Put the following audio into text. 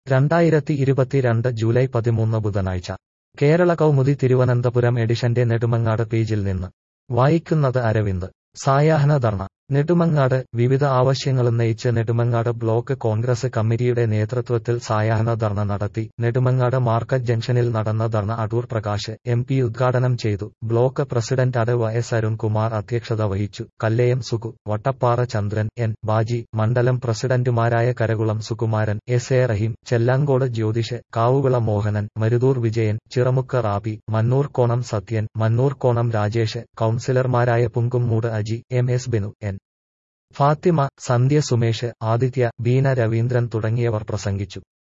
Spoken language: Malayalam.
രണ്ടായിരത്തി ഇരുപത്തിരണ്ട് ജൂലൈ പതിമൂന്ന് ബുധനാഴ്ച കേരള കൗമുദി തിരുവനന്തപുരം എഡിഷന്റെ നെടുമങ്ങാട് പേജിൽ നിന്ന് വായിക്കുന്നത് അരവിന്ദ് സായാഹ്ന ധർണ നെടുമങ്ങാട് വിവിധ ആവശ്യങ്ങളുന്നയിച്ച് നെടുമങ്ങാട് ബ്ലോക്ക് കോൺഗ്രസ് കമ്മിറ്റിയുടെ നേതൃത്വത്തിൽ സായാഹ്ന ധർണ നടത്തി നെടുമങ്ങാട് മാർക്കറ്റ് ജംഗ്ഷനിൽ നടന്ന ധർണ അടൂർ പ്രകാശ് എം പി ഉദ്ഘാടനം ചെയ്തു ബ്ലോക്ക് പ്രസിഡന്റ് അടവ് എസ് അരുൺകുമാർ അധ്യക്ഷത വഹിച്ചു കല്ലയം സുകു വട്ടപ്പാറ ചന്ദ്രൻ എൻ ബാജി മണ്ഡലം പ്രസിഡന്റുമാരായ Karakulam Sukumaran S A Rahim Chellamcode Jyothish Kavuvila Mohanan Maruthoor Vijayan Chiramukku Rabi Mannoorkonam Sathyan Mannoorkonam Rajesh കൌൺസിലർമാരായ Punkummoodu Aji M S Binu N Fathima Sandhya Sumesh Aditya Beena Raveendran തുടങ്ങിയവർ പ്രസംഗിച്ചു